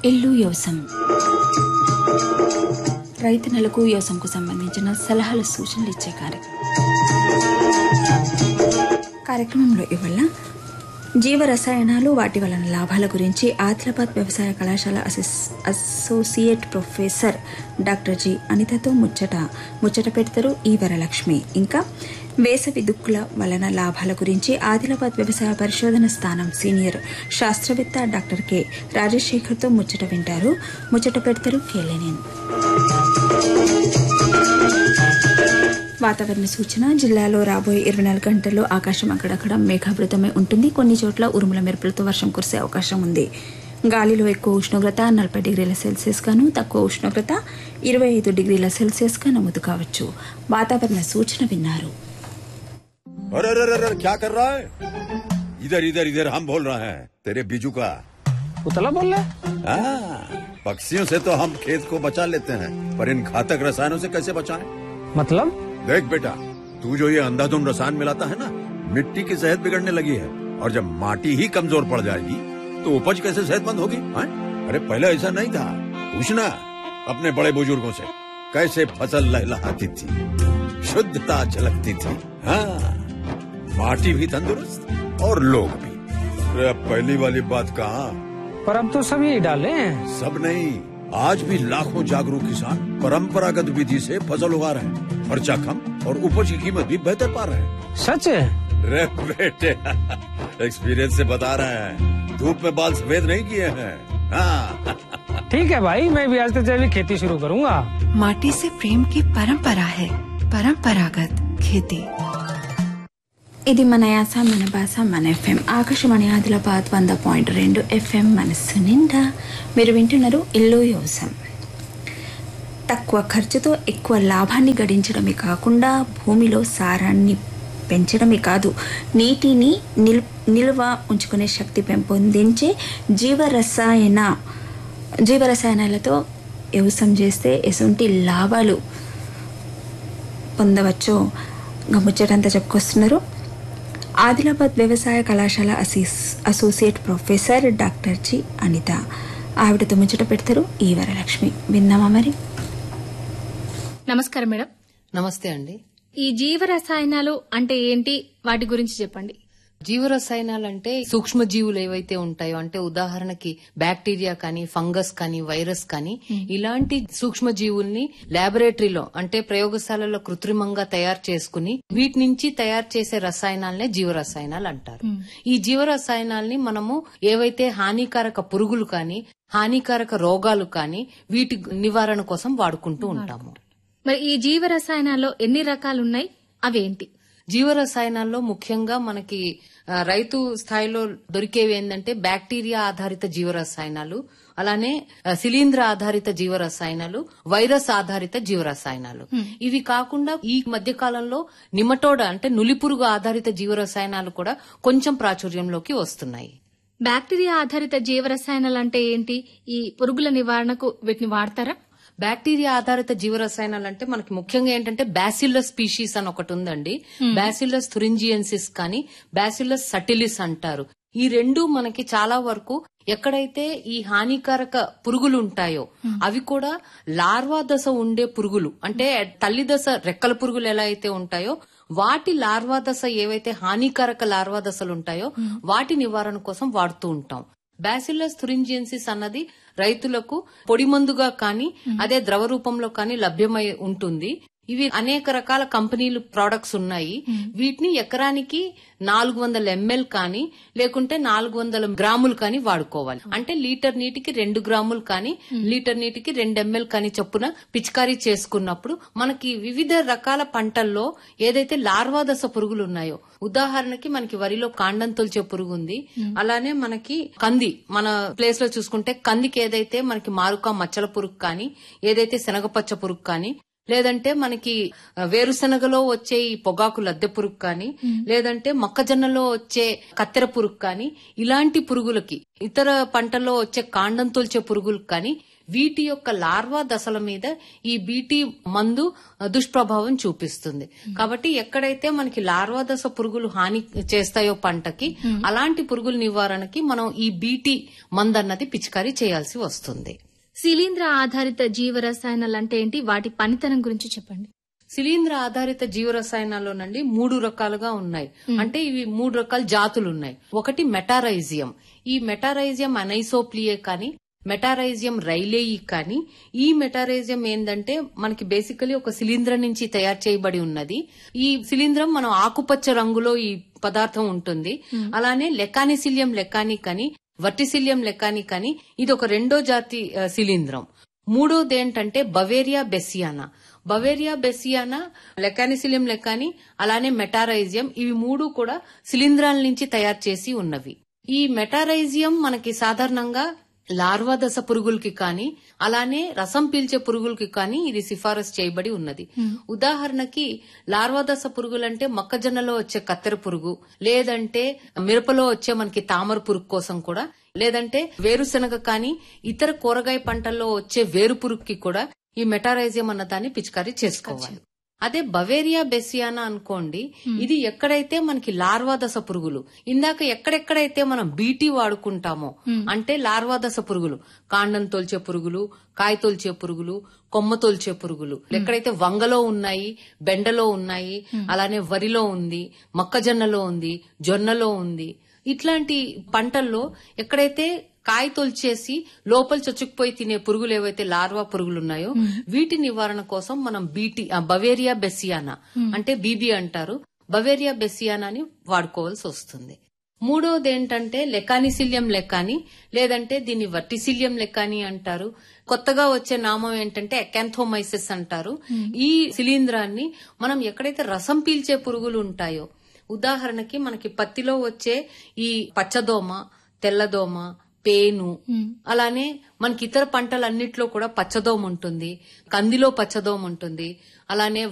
ఇల్లు యోసం రైతు నెలకు యోసంకు సంబంధించిన సలహాల సూచనలు ఇచ్చే కార్యక్రమం కార్యక్రమంలో ఇవాళ జీవ రసాయనాలు వాటి వలన లాభాల గురించి ఆదిలాబాద్ వ్యవసాయ కళాశాల అసిస్- అసోసియేట్ ప్రొఫెసర్ డాక్టర్ జి అనితతో ముచ్చట ముచ్చట పెడతారు ఈ వరలక్ష్మి ఇంకా వేసవి దుక్కుల వలన లాభాల గురించి ఆదిలాబాద్ వ్యవసాయ పరిశోధన స్థానం సీనియర్ శాస్త్రవేత్త డాక్టర్ కె రాజశేఖర్తో ముచ్చట వింటారు ముచ్చట పెడతారు కేలేనేన్ వాతావరణ సూచన జిల్లాలో రాబోయే ఇరవై నాలుగు గంటల్లో ఆకాశం అక్కడక్కడ మేఘావృతమై ఉంటుంది కొన్ని చోట్ల ఉరుముల మెరుపులతో వర్షం కురిసే అవకాశం ఉంది గాలిలో ఎక్కువ ఉష్ణోగ్రత నలభై డిగ్రీల సెల్సియస్ గాను తక్కువ ఉష్ణోగ్రత ఇరవై ఐదు డిగ్రీల సెల్సియస్ గా నమోదు కావచ్చు వాతావరణ సూచన విన్నారు अरे अरे अरे अरे, क्या कर रहा है इधर इधर इधर हम बोल रहे हैं तेरे बीजू का उतला बोल रहा है हाँ, पक्षियों से तो हम खेत को बचा लेते हैं पर इन घातक रसायनों से कैसे बचाएं? मतलब देख बेटा तू जो ये अंधाधुंध रसायन मिलाता है ना मिट्टी की सेहत बिगड़ने लगी है और जब माटी ही कमजोर पड़ जाएगी तो उपज कैसे सेहतमंद होगी हाँ? अरे पहले ऐसा नहीं था पूछना अपने बड़े बुजुर्गों से कैसे फसल लहलहाती थी शुद्धता झलकती थी हाँ माटी भी तंदुरुस्त और लोग भी अरे अब पहली वाली बात कहाँ पर अब तो सब यही डाले हैं सब नहीं आज भी लाखों जागरूक किसान परंपरागत विधि से फसल उगा रहे हैं खर्चा कम और उपज की कीमत भी बेहतर पा रहे हैं सच है रे बेटे एक्सपीरियंस से बता रहे हैं धूप में बाल सफेद नहीं किए हैं हाँ ठीक है भाई मैं भी आज से जैविक खेती शुरू करूंगा माटी से प्रेम की परंपरा है परंपरागत खेती ఇది మన యాస మన భాష మన ఎఫ్ఎం ఆకాశవాణి ఆదిలాబాద్ వంద పాయింట్ రెండు ఎఫ్ఎం మనస్సు నిండా మీరు వింటున్నారు ఇల్లు యోసం తక్కువ ఖర్చుతో ఎక్కువ లాభాన్ని గడించడమే కాకుండా భూమిలో సారాన్ని పెంచడమే కాదు నీటిని నిల్ నిల్వ ఉంచుకునే శక్తి పెంపొందించే జీవరసాయన జీవరసాయనాలతో వ్యవసాయం చేస్తే ఎటువంటి లాభాలు పొందవచ్చో ఇంకా ముచ్చటంతా చెప్పుకొస్తున్నారు ఆదిలాబాద్ వ్యవసాయ కళాశాల అసీస్ associate professor doctor G Anitha ఆవిడతో ముచ్చట పెడతారు ఈ వరలక్ష్మి విందామా మరి నమస్కారం మేడం నమస్తే అండి ఈ జీవ రసాయనాలు అంటే ఏంటి వాటి గురించి చెప్పండి జీవరసాయనాలు అంటే సూక్ష్మ జీవులు ఏవైతే ఉంటాయో అంటే ఉదాహరణకి బ్యాక్టీరియా కానీ ఫంగస్ కానీ వైరస్ కానీ ఇలాంటి సూక్ష్మ జీవుల్ని లాబొరేటరీలో అంటే ప్రయోగశాలలో కృత్రిమంగా తయారు చేసుకుని వీటి నుంచి తయారు చేసే రసాయనాలనే జీవరసాయనాలు అంటారు ఈ జీవరసాయనాల్ని మనము ఏవైతే హానికారక పురుగులు కానీ హానికారక రోగాలు కానీ వీటి నివారణ కోసం వాడుకుంటూ ఉంటాము మరి ఈ జీవ రసాయనాల్లో ఎన్ని రకాలు ఉన్నాయి అవేంటి జీవరసాయనాల్లో ముఖ్యంగా మనకి ఆ, రైతు స్థాయిలో దొరికేవి ఏంటంటే బ్యాక్టీరియా ఆధారిత జీవరసాయనాలు అలానే ఆ, శిలీంధ్ర ఆధారిత జీవరసాయనాలు వైరస్ ఆధారిత జీవరసాయనాలు ఇవి కాకుండా ఈ మధ్య కాలంలో నిమటోడ అంటే నులిపురుగు ఆధారిత జీవరసాయనాలు కూడా కొంచెం ప్రాచుర్యంలోకి వస్తున్నాయి బ్యాక్టీరియా ఆధారిత జీవ రసాయనాలు అంటే ఏంటి ఈ పురుగుల నివారణకు వీటిని వాడతారా బ్యాక్టీరియా ఆధారిత జీవరసాయనాలు అంటే మనకి ముఖ్యంగా ఏంటంటే బ్యాసిల్లస్ స్పీషీస్ అని ఒకటి ఉందండి బ్యాసిల్లస్ థురింజియన్సిస్ కానీ బ్యాసిల్లస్ సటిలిస్ అంటారు ఈ రెండు మనకి చాలా వరకు ఎక్కడైతే ఈ హానికారక పురుగులు ఉంటాయో అవి కూడా లార్వా దశ ఉండే పురుగులు అంటే తల్లి దశ రెక్కల పురుగులు ఎలా అయితే ఉంటాయో వాటి లార్వా దశ ఏవైతే హానికారక లార్వా దశలు ఉంటాయో వాటి నివారణ కోసం వాడుతూ ఉంటాం బ్యాసిల్లస్ థురింజియన్సిస్ అన్నది రైతులకు పొడి మందుగా కానీ అదే ద్రవ రూపంలో కానీ లభ్యమై ఉంటుంది ఇవి అనేక రకాల కంపెనీలు ప్రొడక్ట్స్ ఉన్నాయి వీటిని ఎకరానికి నాలుగు వందల ఎంఎల్ కానీ లేకుంటే నాలుగు వందల గ్రాములు కానీ వాడుకోవాలి అంటే లీటర్ నీటికి రెండు గ్రాములు కానీ లీటర్ నీటికి రెండు ఎంఎల్ కానీ చొప్పున పిచికారీ చేసుకున్నప్పుడు మనకి వివిధ రకాల పంటల్లో ఏదైతే లార్వా దశ పురుగులు ఉన్నాయో ఉదాహరణకి మనకి వరిలో కాండం తొలిచే పురుగు ఉంది అలానే మనకి కంది మన ప్లేస్ లో చూసుకుంటే కందికి ఏదైతే మనకి మారుకా మచ్చల పురుగు కానీ ఏదైతే శనగపచ్చ పురుగు కానీ లేదంటే మనకి ఆ, వేరుశనగలో వచ్చే ఈ పొగాకు లద్దె పురుగు కానీ లేదంటే మొక్కజొన్నలో వచ్చే కత్తెర పురుగు కానీ ఇలాంటి పురుగులకి ఇతర పంటల్లో వచ్చే కాండం తొలిచే పురుగులకు కానీ వీటి యొక్క లార్వా దశల మీద ఈ బీటీ మందు ఆ, దుష్ప్రభావం చూపిస్తుంది కాబట్టి ఎక్కడైతే మనకి లార్వా దశ పురుగులు హాని చేస్తాయో పంటకి అలాంటి పురుగుల నివారణకి మనం ఈ బీటీ మందు అన్నది పిచికారీ చేయాల్సి వస్తుంది శిలీంద్ర ఆధారిత జీవ రసాయనాలు అంటే ఏంటి వాటి పనితనం గురించి చెప్పండి శిలీంద్ర ఆధారిత జీవరసాయనాల్లోనండి మూడు రకాలుగా ఉన్నాయి అంటే ఇవి మూడు రకాల జాతులు ఉన్నాయి ఒకటి మెటారైజియం ఈ మెటారైజియం అనైసోప్లియే కానీ మెటారైజియం రైలేయి కానీ ఈ మెటారైజియం ఏంటంటే మనకి బేసికలీ ఒక శిలీంద్రం నుంచి తయారు చేయబడి ఉన్నది ఈ శిలీంద్రం మనం ఆకుపచ్చ రంగులో ఈ పదార్థం ఉంటుంది అలానే లెకానిసిలియం లెకానిక్ అని వర్టిసిలియం లెకానిక్ అని ఇది ఒక రెండో జాతి ఆ, శిలీంద్రం మూడోది ఏంటంటే Beauveria bassiana Beauveria bassiana Lecanicillium lecanii అలానే మెటారైజియం ఇవి మూడు కూడా శిలీంధ్రాల నుంచి తయారు చేసి ఉన్నవి ఈ మెటారైజియం మనకి సాధారణంగా లార్వా దశ పురుగులకి కానీ అలానే రసం పీల్చే పురుగులకి కానీ ఇది సిఫారసు చేయబడి ఉన్నది ఉదాహరణకి లార్వా దశ పురుగులంటే మొక్కజొన్నలో వచ్చే కత్తెర పురుగు లేదంటే మిరపలో వచ్చే మనకి తామర పురుగు కోసం కూడా లేదంటే వేరుశనగ కానీ ఇతర కూరగాయ పంటల్లో వచ్చే వేరు పురుగుకి కూడా ఈ మెటారైజియం అన్న దాన్ని పిచికారీ చేసుకోవాలి అదే బవేరియా బెసియానా అనుకోండి ఇది ఎక్కడైతే మనకి లార్వా దశ పురుగులు ఇందాక ఎక్కడెక్కడైతే మనం బీటీ వాడుకుంటామో అంటే లార్వా దశ పురుగులు కాండం తోల్చే పురుగులు కాయ తోల్చే పురుగులు కొమ్మ తోల్చే పురుగులు ఎక్కడైతే వంగలో ఉన్నాయి బెండలో ఉన్నాయి అలానే వరిలో ఉంది మొక్కజొన్నలో ఉంది జొన్నలో ఉంది ఇట్లాంటి పంటల్లో ఎక్కడైతే కాయ తొలిచేసి లోపల చొచ్చుకుపోయి తినే పురుగులు ఏవైతే లార్వా పురుగులు ఉన్నాయో వీటి నివారణ కోసం మనం బీటీ ఆ, బవేరియా బెసియానా అంటే బీబీ అంటారు బవేరియా బెసియానా అని వాడుకోవాల్సి వస్తుంది మూడోది ఏంటంటే లెకానిసిలియం లెక్కాని లేదంటే దీన్ని వర్టిసిలియం లెక్కాని అంటారు కొత్తగా వచ్చే నామం ఏంటంటే ఎకాంథోమైసిస్ అంటారు ఈ శిలీంధ్రాన్ని మనం ఎక్కడైతే రసం పీల్చే పురుగులు ఉంటాయో ఉదాహరణకి మనకి పత్తిలో వచ్చే ఈ పచ్చదోమ తెల్లదోమ పేను అలానే మనకి ఇతర పంటలన్నిట్లో కూడా పచ్చదోమ ఉంటుంది కందిలో పచ్చదోమ ఉంటుంది అలానే